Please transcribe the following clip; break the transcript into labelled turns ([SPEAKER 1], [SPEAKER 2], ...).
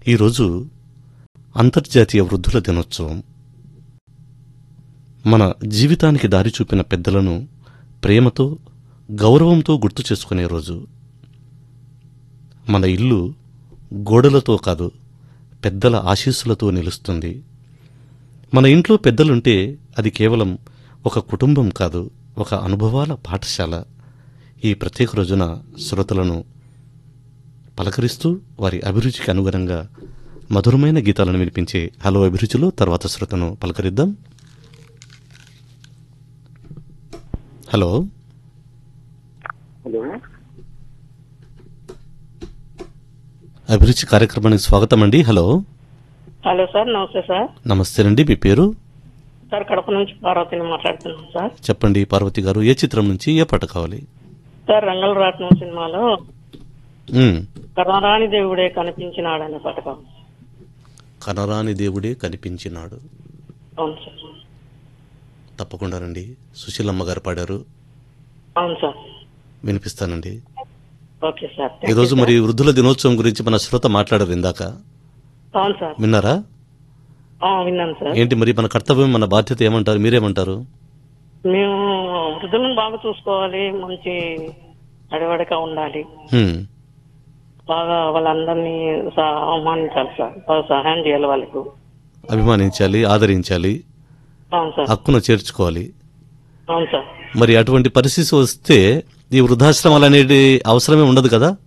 [SPEAKER 1] ఈరోజు అంతర్జాతీయ వృద్ధుల దినోత్సవం మన జీవితానికి దారి చూపిన పెద్దలను ప్రేమతో గౌరవంతో గుర్తు చేసుకునే రోజు మన ఇల్లు గోడలతో కాదు పెద్దల ఆశీస్సులతో నిలుస్తుంది మన ఇంట్లో పెద్దలుంటే అది కేవలం ఒక కుటుంబం కాదు ఒక అనుభవాల పాఠశాల ఈ ప్రత్యేక రోజున శ్రోతలను పలకరిస్తూ వారి అభిరుచికి అనుగుణంగా మధురమైన గీతాలను వినిపించే హలో అభిరుచిలో తర్వాత శ్రోతను పలకరిద్దాం హలో
[SPEAKER 2] హలో
[SPEAKER 1] అభిరుచి కార్యక్రమానికి స్వాగతం అండి హలో
[SPEAKER 2] హలో సార్ నమస్తే సార్
[SPEAKER 1] నమస్తేనండి మీ పేరు
[SPEAKER 2] సార్ కడప నుంచి పార్వతిని మాట్లాడుతున్నాను సార్
[SPEAKER 1] చెప్పండి పార్వతి గారు ఏ చిత్రం నుంచి ఏ పాట కావాలి
[SPEAKER 2] సార్ రంగల రాట్నం సినిమాలో
[SPEAKER 1] ఉమ్,
[SPEAKER 2] కరుణరాణి దేవుడే కనిపించినాడనే పథకం
[SPEAKER 1] కనరాని దేవుడే కనిపించినాడు
[SPEAKER 2] అవును సార్
[SPEAKER 1] తప్పకుండా రండి సుశీలమ్మ గారు పాడారు
[SPEAKER 2] అవును సార్
[SPEAKER 1] వినిపిస్తానండి
[SPEAKER 2] ఓకే సార్
[SPEAKER 1] ఈరోజు మరి వృద్ధుల దినోత్సవం గురించి మన శ్రోత మాట్లాడారు ఇందాక
[SPEAKER 2] అవును సార్
[SPEAKER 1] విన్నారా
[SPEAKER 2] ఆ, విన్నాను సార్
[SPEAKER 1] ఏంటి మరి మన కర్తవ్యం మన బాధ్యత ఏమంటారు మీరేమంటారు
[SPEAKER 2] మేము వృద్ధులను బాగా చూసుకోవాలి మంచి అడవడక ఉండాలి
[SPEAKER 1] హ్మ్,
[SPEAKER 2] బాగా వాళ్ళందరినీ స- అవమానించాలి సార్ బాగా సహాయం చేయాలి వాళ్ళకు
[SPEAKER 1] అభిమానించాలి ఆదరించాలి
[SPEAKER 2] అవును సార్
[SPEAKER 1] హక్కును చేర్చుకోవాలి
[SPEAKER 2] అవును సార్
[SPEAKER 1] మరి అటువంటి పరిస్థితి వస్తే ఈ వృద్ధాశ్రమాలు అనేది అవసరమే ఉండదు కదా